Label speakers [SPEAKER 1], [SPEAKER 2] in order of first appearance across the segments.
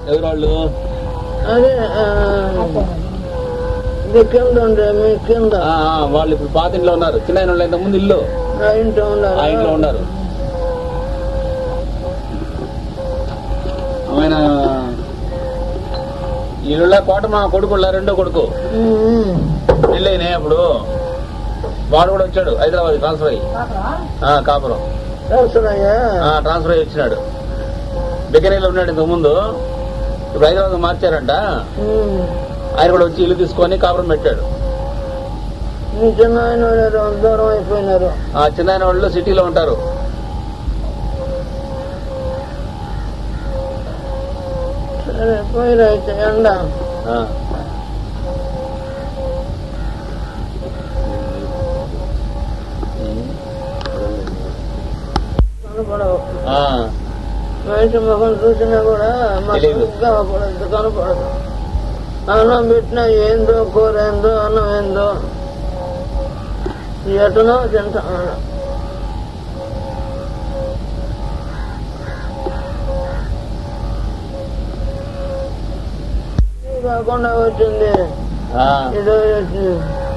[SPEAKER 1] ఎవరు వాళ్ళు
[SPEAKER 2] అదే ఆ, ఇది కింద ఉండే మీ కింద
[SPEAKER 1] ఆ, ఆ, వాళ్ళు ఇప్పుడు పాత ఇంట్లో ఉన్నారు చిన్న ఆయన వాళ్ళు ఇంతకుముందు ఇల్లు
[SPEAKER 2] ఆ ఇంట్లో
[SPEAKER 1] ఆ ఇంట్లో
[SPEAKER 2] ఉండాలి
[SPEAKER 1] ఉన్నారు ఆయన ఇల్లు కోట మా కొడుకు రెండో కొడుకు పెళ్ళైనా అప్పుడు వాడు కూడా వచ్చాడు హైదరాబాద్ ట్రాన్స్ఫర్ అయ్యి ఆ, కాపురం
[SPEAKER 2] తెలుసునయ్యా
[SPEAKER 1] ఆ, ట్రాన్స్ఫర్ అయ్యి వచ్చినాడు బికనీలో ఉన్నాడు ఇంతకు ముందు ఇప్పుడు హైదరాబాద్ మార్చారంట ఆయన కూడా వచ్చి ఇల్లు తీసుకొని కాపురం పెట్టాడు
[SPEAKER 2] మీ చిన్న ఆయన వాళ్ళు దూరం అయిపోయినారు
[SPEAKER 1] ఆ చిన్న ఆయన వాళ్ళు సిటీలో ఉంటారు
[SPEAKER 2] సరే పోయిరు అయితే ఎండ
[SPEAKER 1] ఆ.
[SPEAKER 2] కనపడవు
[SPEAKER 1] ఆ,
[SPEAKER 2] బయట ముఖం చూసినా కూడా
[SPEAKER 1] తెలీదు.
[SPEAKER 2] మాకు కనపడదు కనపడదు అన్నం పెట్టినా ఏందో కూర ఏందో అన్నం ఏందో ఎటనో తింటా ఇది కాకుండా వచ్చింది
[SPEAKER 1] ఆ,
[SPEAKER 2] ఇది వచ్చింది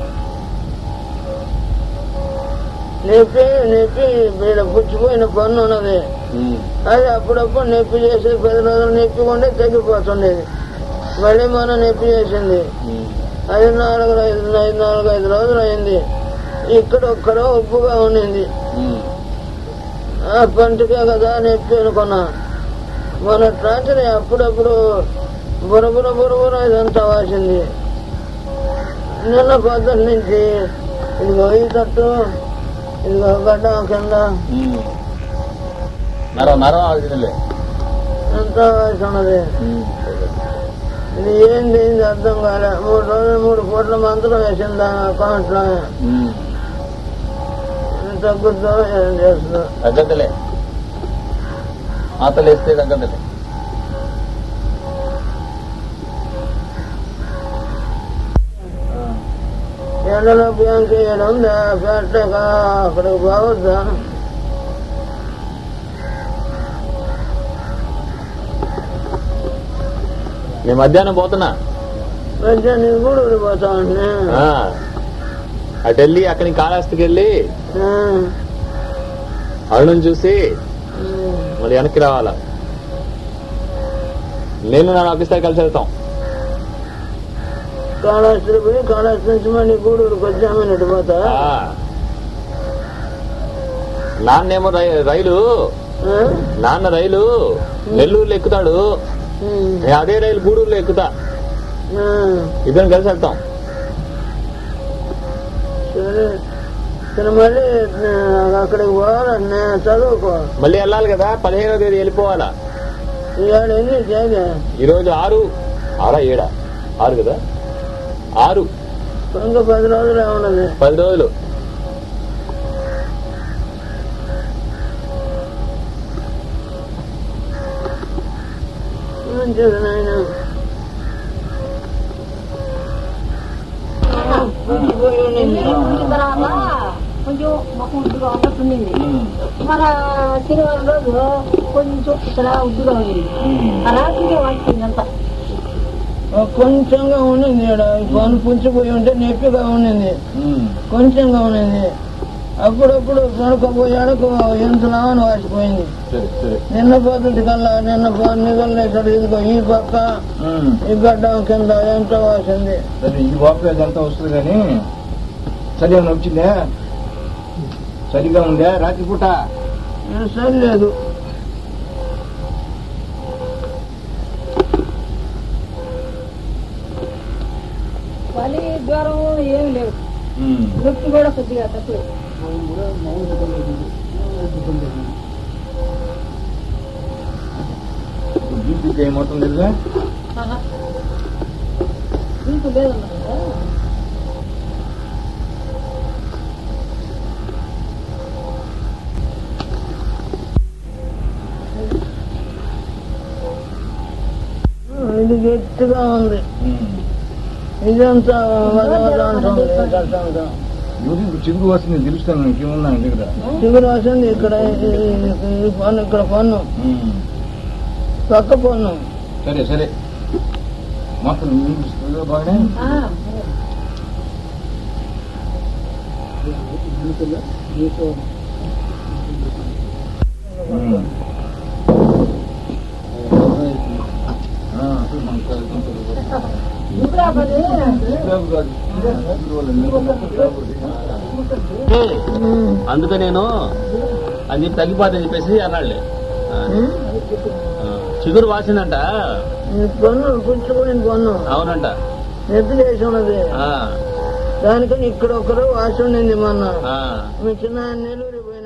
[SPEAKER 2] నొప్పి నొప్పి వీడ పుచ్చిపోయిన పన్ను ఉన్నది
[SPEAKER 1] ఉమ్,
[SPEAKER 2] అది అప్పుడప్పుడు నొప్పి చేసి పది రోజులు నొప్పి ఉండే తగ్గిపోతుండేది మళ్ళీ మనం నొప్పి చేసింది
[SPEAKER 1] ఉమ్,
[SPEAKER 2] అది నాలుగు ఐదు ఐదు నాలుగు ఐదు రోజులు అయింది ఇక్కడ ఒక్కడ ఉప్పుగా ఉండింది
[SPEAKER 1] ఉమ్,
[SPEAKER 2] ఆ పంటికే కదా నొప్పి అనుకున్నా మన రాత్రి అప్పుడప్పుడు బురబుర బురబుర ఇదంతా వాసింది నిన్న పొద్దున్న నుంచి ఇదిగో ఈ తట్టు ఇదిగో గడ్డ కింద
[SPEAKER 1] ఉమ్. నరం నరం ఆగిందిలే
[SPEAKER 2] అంతా వాసి ఉన్నది
[SPEAKER 1] ఉమ్,
[SPEAKER 2] ఇది ఏంది ఇది అర్థం కాలే మూడు రోజులు మూడు పూట్ల మంత్రం వేసింది ఆ అకౌంట్లో
[SPEAKER 1] ఉమ్.
[SPEAKER 2] తగ్గుద్దో ఏం చేస్తుందో
[SPEAKER 1] తగ్గదులే మాతలు వేస్తే తగ్గదులే
[SPEAKER 2] ఎండలో బ్యాంక్ వేయడం ఉందా పెట్టక అక్కడికి పోవద్దా
[SPEAKER 1] నేను మధ్యాహ్నం పోతున్నా
[SPEAKER 2] మధ్యాహ్నం కూడా ఊడిపోతా ఉంటున్నా
[SPEAKER 1] ఆ, అటు వెళ్ళి అక్కడి నుంచి కాళహస్తికి వెళ్ళి అరుణం చూసి మళ్ళీ వెనక్కి రావాలా నేను నా ఆఫీసర్ కలిసి వెళ్తాం
[SPEAKER 2] కాళహస్తి పోయి కాళహస్తి నుంచి మళ్ళీ గూడూరుకి వచ్చామని పోతా
[SPEAKER 1] ఆ. నాన్నేమో రై- రైలు నాన్న రైలు నెల్లూరులో ఎక్కుతాడు నేను అదే రైలు గూడూరులో ఎక్కుతా ఇద్దరం కలిసి వెళ్తాం
[SPEAKER 2] సరే సరే మళ్ళీ ఆ, అక్కడికి పోవాలంటే చదువుకో
[SPEAKER 1] మళ్ళీ వెళ్ళాలి కదా పదిహేనో తేదీ వెళ్ళిపోవాలా
[SPEAKER 2] ఇవాళ ఎన్ని తేదీ
[SPEAKER 1] ఈ రోజు ఆరు ఆరా ఏడా ఆరు కదా ఆరు
[SPEAKER 2] ఇంకా పది రోజులే ఉన్నది
[SPEAKER 1] పది రోజులు
[SPEAKER 2] మంచిది నాయన పోయి ఉండింది.
[SPEAKER 3] ముందు తర్వాత కొంచెం మొక్క ఉద్దుగా ఉన్నట్టుండింది మన శనివారం రోజు కొంచెం ఇక్కడ ఉద్దుగా ఉంది ఆ రాత్రికి వాడుతుంది అంతా
[SPEAKER 2] కొంచెంగా ఉండింది ఈడ. ఈ పన్ను పుంచిపోయి ఉంటే నొప్పిగా ఉండింది కొంచెంగా ఉండింది అప్పుడప్పుడు కొనుక్కపోయాడకు ఎంతలామని వాసిపోయింది
[SPEAKER 1] సరే సరే
[SPEAKER 2] నిన్న పోతుంది కల్లా నిన్న నిగలేసాడు ఇదిగో ఈ పక్క ఈ గడ్డ కింద ఎంత వాసింది
[SPEAKER 4] సరే ఈ వాపు అదంతా వస్తుంది కానీ చలి ఏమైనా వచ్చిందే చలిగా ఉందే రాత్రిపూట
[SPEAKER 2] ఇది సరిలేదు
[SPEAKER 3] మళ్ళీ జ్వరం ఏమి లేవు నొప్పి కూడా కొద్దిగా తక్కువ
[SPEAKER 4] బీపీకి ఏమవుతుంది తెలుసా
[SPEAKER 3] ఇంకో లేదన్నారు కదా
[SPEAKER 2] ఇది గట్టిగా ఉంది ఇదంతా వద వద అంటుంది కష్టంతో.
[SPEAKER 4] యూరిన్ చిగురు వస్తుంది తెలుస్తాను ఇంకేమున్నా నీ దగ్గర
[SPEAKER 2] చిగురు వస్తుంది ఇక్కడ ఈ- ఈ- ఈ పన్ను ఇక్కడ పన్ను పక్క పన్ను
[SPEAKER 4] సరే సరే మొత్తం నీకు స్పీడ్గా బాగానే
[SPEAKER 3] ఆ,
[SPEAKER 4] ఉమ్. ఆ,
[SPEAKER 3] ఇంకా మరి
[SPEAKER 4] చంద్రబాబు గారు.
[SPEAKER 1] అందుకే నేను అని చెప్పి తగ్గిపోతుందని చెప్పేసి అన్నాళ్ళే ఆ, ఆ, చిగురు వాసిందంట
[SPEAKER 2] ఈ పన్ను పుచ్చుకుని పన్ను
[SPEAKER 1] అవునంట
[SPEAKER 2] నెత్తి చేసి ఉన్నది
[SPEAKER 1] ఆ,
[SPEAKER 2] దానికని ఇక్కడ ఒకరు వాసి ఉండింది మొన్న
[SPEAKER 1] ఆ.
[SPEAKER 2] మీ చిన్న నెల్లూరు పోయిన